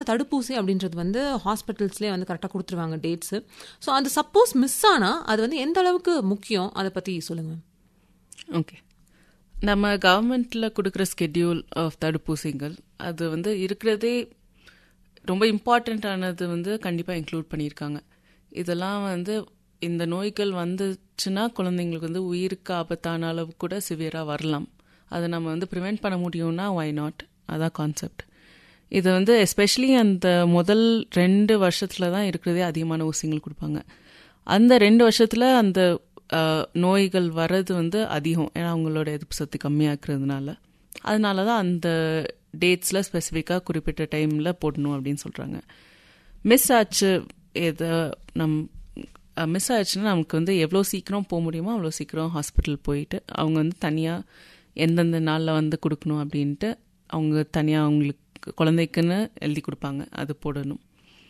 தடுப்பூசி அப்படின்றது வந்து ஹாஸ்பிட்டல்ஸ்லேயே வந்து கரெக்டாக கொடுத்துருவாங்க டேட்ஸு ஸோ அது சப்போஸ் மிஸ் ஆனால் அது வந்து எந்த அளவுக்கு முக்கியம் அதை பற்றி சொல்லுங்கள் ஓகே நம்ம கவர்மெண்ட்டில் கொடுக்குற ஸ்கெட்யூல் ஆஃப் தடுப்பூசிகள் அது வந்து இருக்கிறதே ரொம்ப இம்பார்ட்டண்ட்டானது வந்து கண்டிப்பாக இன்க்ளூட் பண்ணியிருக்காங்க இதெல்லாம் வந்து இந்த நோய்கள் வந்துச்சுன்னா குழந்தைங்களுக்கு வந்து உயிருக்கு ஆபத்தான அளவு கூட சிவியராக வரலாம் அதை நம்ம வந்து ப்ரிவெண்ட் பண்ண முடியும்னா ஒய் நாட் அதான் கான்செப்ட் இது வந்து எஸ்பெஷலி அந்த முதல் ரெண்டு வருஷத்துல தான் இருக்கிறதே அதிகமான ஊசிகள் கொடுப்பாங்க அந்த ரெண்டு வருஷத்துல அந்த அஹ், நோய்கள் வர்றது வந்து அதிகம் ஏன்னா அவங்களோட எதிர்ப்பு சக்தி கம்மியாக்குறதுனால அதனால தான் அந்த டேட்ஸில் ஸ்பெசிஃபிக்காக குறிப்பிட்ட டைமில் போடணும் அப்படின்னு சொல்கிறாங்க மிஸ் ஆச்சு எதை நம் மிஸ் ஆச்சுன்னா நமக்கு வந்து எவ்வளோ சீக்கிரம் போக முடியுமோ அவ்வளோ சீக்கிரம் ஹாஸ்பிட்டல் போயிட்டு அவங்க வந்து தனியாக எந்தெந்த நாளில் வந்து கொடுக்கணும் அப்படின்ட்டு அவங்க தனியாக அவங்களுக்கு குழந்தைக்குன்னு எழுதி கொடுப்பாங்க அது போடணும்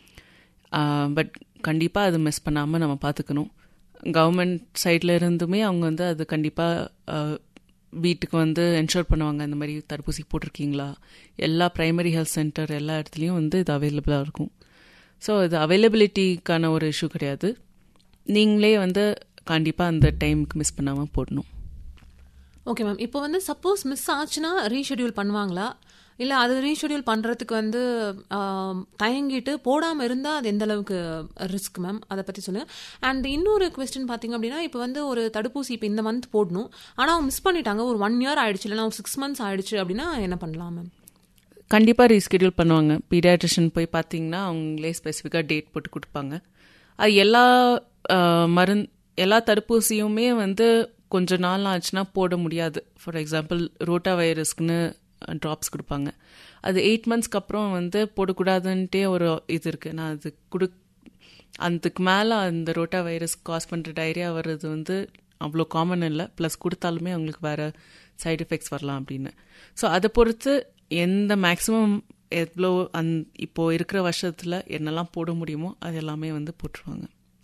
பட் கண்டிப்பாக அது மிஸ் பண்ணாமல் நம்ம பார்த்துக்கணும் கவர்மெண்ட் சைடில் இருந்துமே அவங்க வந்து அது கண்டிப்பாக வீட்டுக்கு வந்து என்ஷோர் பண்ணுவாங்க இந்த மாதிரி தடுப்பூசி போட்டிருக்கீங்களா எல்லா ப்ரைமரி ஹெல்த் சென்டர் எல்லா இடத்துலையும் வந்து இது அவைலபிளாக இருக்கும் ஸோ இது அவைலபிலிட்டிக்கான ஒரு இஷ்யூ கிடையாது நீங்களே வந்து கண்டிப்பாக அந்த டைமுக்கு மிஸ் பண்ணாமல் போடணும் ஓகே மேம் இப்போ வந்து சப்போஸ் மிஸ் ஆச்சுன்னா ரீஷெடியூல் பண்ணுவாங்களா இல்லை அது ரீஷெடியூல் பண்ணுறதுக்கு வந்து ஆம், தயங்கிட்டு போடாமல் இருந்தால் அது எந்த அளவுக்கு ரிஸ்க் மேம் அதை பற்றி சொல்லுங்கள் அண்ட் இன்னொரு கொஸ்டின் பார்த்தீங்க அப்படின்னா இப்போ வந்து ஒரு தடுப்பூசி இப்போ இந்த மந்த் போடணும் ஆனால் அவங்க மிஸ் பண்ணிட்டாங்க ஒரு ஒன் இயர் ஆயிடுச்சு இல்லைனா ஒரு சிக்ஸ் மந்த்ஸ் ஆயிடுச்சு அப்படின்னா என்ன பண்ணலாம் மேம் கண்டிப்பாக ரீஸ்கெடியூல் பண்ணுவாங்க பீடியாட்ரிஷன் போய் பார்த்தீங்கன்னா அவங்களே ஸ்பெசிஃபிக்காக டேட் போட்டு கொடுப்பாங்க அது எல்லா மருந் எல்லா தடுப்பூசியுமே வந்து கொஞ்ச நாள் ஆச்சுன்னா போட முடியாது ஃபார் எக்ஸாம்பிள் ரோட்டா வைரஸ்க்குன்னு ட்ராப்ஸ் கொடுப்பாங்க அது எயிட் மந்த்ஸ்க்கு அப்புறம் வந்து போடக்கூடாதுன்ட்டே ஒரு இது இருக்குது நான் அது கொடு அதுக்கு மேலே அந்த ரோட்டா வைரஸ் காஸ் பண்ணுற டைரியா வர்றது வந்து அவ்வளோ காமன் இல்லை ப்ளஸ் கொடுத்தாலுமே அவங்களுக்கு வேறு சைடு எஃபெக்ட்ஸ் வரலாம் அப்படின்னு ஸோ அதை பொறுத்து எந்த மேக்ஸிமம் எவ்வளோ அந் இப்போது இருக்கிற வருஷத்தில் என்னெல்லாம் போட முடியுமோ அது எல்லாமே வந்து போட்டுருவாங்க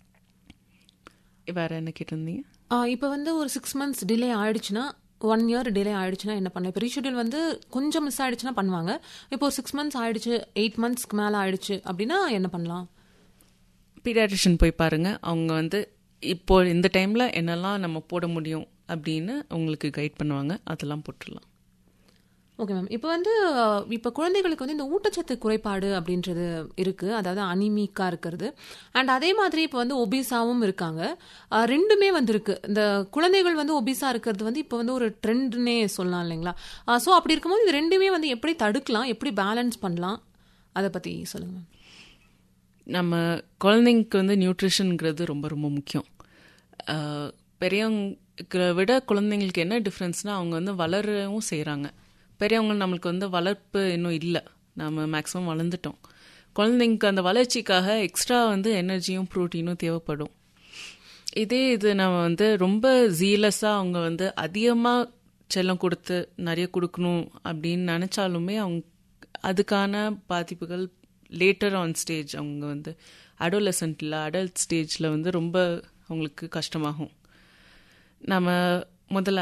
வேறு என்ன கேட்டிருந்தீங்க இப்போ வந்து ஒரு சிக்ஸ் மந்த்ஸ் டிலே ஆயிடுச்சுன்னா ஒன் இயர் டிலே ஆயிடுச்சுன்னா என்ன பண்ணலாம் இப்போ ரீஷெடியூல் வந்து கொஞ்சம் மிஸ் ஆயிடுச்சுன்னா பண்ணுவாங்க இப்போ ஒரு சிக்ஸ் மந்த்ஸ் ஆயிடுச்சு எயிட் மந்த்ஸ்க்கு மேலே ஆயிடுச்சு அப்படின்னா என்ன பண்ணலாம் பீடியாட்ரிஷன் போய் பாருங்க அவங்க வந்து இப்போ இந்த டைமில் என்னெல்லாம் நம்ம போட முடியும் அப்படின்னு உங்களுக்கு கைட் பண்ணுவாங்க அதெல்லாம் போட்டுடலாம் ஓகே மேம் இப்போ வந்து அஹ், இப்போ குழந்தைகளுக்கு வந்து இந்த ஊட்டச்சத்து குறைபாடு அப்படின்றது இருக்கு அதாவது அனிமிக்கா இருக்கிறது அண்ட் அதே மாதிரி இப்போ வந்து ஒபிசாவும் இருக்காங்க அஹ், ரெண்டுமே வந்து இருக்கு இந்த குழந்தைகள் வந்து ஒபிசா இருக்கிறது வந்து இப்போ வந்து ஒரு ட்ரெண்ட்னே சொல்லலாம் இல்லைங்களா ஸோ அப்படி இருக்கும்போது இது ரெண்டுமே வந்து எப்படி தடுக்கலாம் எப்படி பேலன்ஸ் பண்ணலாம் அதை பத்தி சொல்லுங்க மேம் நம்ம குழந்தைங்களுக்கு வந்து நியூட்ரிஷனுங்கிறது ரொம்ப ரொம்ப முக்கியம் ஆஹ் பெரியவங்களை விட குழந்தைங்களுக்கு என்ன டிஃப்ரென்ஸ்னால் அவங்க வந்து வளரவும் செய்கிறாங்க பெரியவங்க நம்மளுக்கு வந்து வளர்ப்பு இன்னும் இல்லை நம்ம மேக்ஸிமம் வளர்ந்துட்டோம் குழந்தைங்களுக்கு அந்த வளர்ச்சிக்காக எக்ஸ்ட்ரா வந்து எனர்ஜியும் ப்ரோட்டீனும் தேவைப்படும் இதே இது நம்ம வந்து ரொம்ப ஜீலஸாக அவங்க வந்து அதிகமாக செல்லம் கொடுத்து நிறைய கொடுக்கணும் அப்படின்னு நினச்சாலுமே அவங்க அதுக்கான பாதிப்புகள் லேட்டர் ஆன் ஸ்டேஜ் அவங்க வந்து அடோலசன்ட்டில் அடல்ட் ஸ்டேஜில் வந்து ரொம்ப அவங்களுக்கு கஷ்டமாகும் நம்ம முதல்ல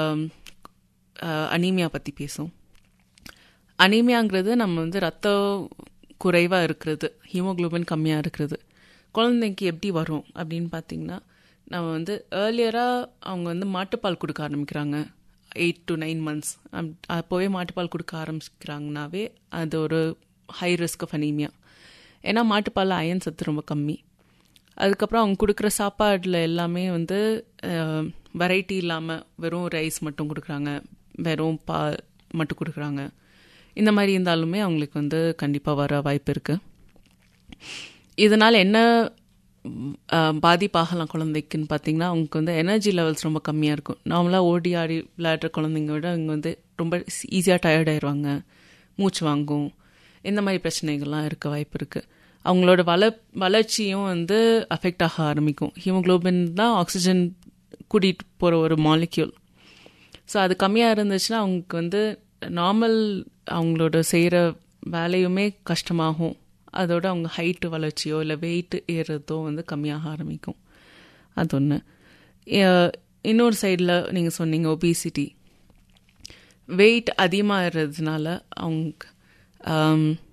அனீமியா பற்றி பேசுவோம் அனீமியாங்கிறது நம்ம வந்து ரத்த குறைவாக இருக்கிறது ஹீமோகுளோபின் கம்மியாக இருக்கிறது குழந்தைக்கு எப்படி வரும் அப்படின்னு பார்த்தீங்கன்னா நம்ம வந்து ஏர்லியராக அவங்க வந்து மாட்டுப்பால் கொடுக்க ஆரம்பிக்கிறாங்க எயிட் டு நைன் மந்த்ஸ் அப்போவே மாட்டுப்பால் கொடுக்க ஆரம்பிக்கிறாங்கனாவே அது ஒரு ஹை ரிஸ்க் ஆஃப் அனீமியா ஏன்னா மாட்டுப்பாலில் அயன் சத்து ரொம்ப கம்மி அதுக்கப்புறம் அவங்க கொடுக்குற சாப்பாடில் எல்லாமே வந்து வெரைட்டி இல்லாமல் வெறும் ரைஸ் மட்டும் கொடுக்குறாங்க வெறும் பால் மட்டும் கொடுக்குறாங்க இந்த மாதிரி இருந்தாலுமே அவங்களுக்கு வந்து கண்டிப்பாக வர வாய்ப்பு இருக்குது இதனால் என்ன பாதிப்பாகலாம் குழந்தைக்குன்னு பார்த்தீங்கன்னா அவங்களுக்கு வந்து எனர்ஜி லெவல்ஸ் ரொம்ப கம்மியாக இருக்கும் நார்மலாக ஓடி ஆடி விளையாடுற குழந்தைங்க விட அவங்க வந்து ரொம்ப ஈஸியாக டயர்ட் ஆயிடுவாங்க மூச்சு வாங்கும் இந்த மாதிரி பிரச்சனைகள்லாம் இருக்க வாய்ப்பு இருக்குது அவங்களோட வள வளர்ச்சியும் வந்து அஃபெக்ட் ஆக ஆரம்பிக்கும் ஹீமோக்ளோபின் தான் ஆக்சிஜன் கூட்டிகிட்டு போகிற ஒரு மாலிக்யூல் ஸோ அது கம்மியாக இருந்துச்சுன்னா அவங்களுக்கு வந்து நார்மல் அவங்களோட செய்கிற வேலையுமே கஷ்டமாகும் அதோட அவங்க ஹைட்டு வளர்ச்சியோ இல்லை வெயிட் ஏறுறதோ வந்து கம்மியாக ஆரம்பிக்கும் அது ஒன்று இன்னொரு சைடில் நீங்கள் சொன்னீங்க ஒபிசிட்டி வெயிட் அதிகமாக ஏறுறதுனால அவங்க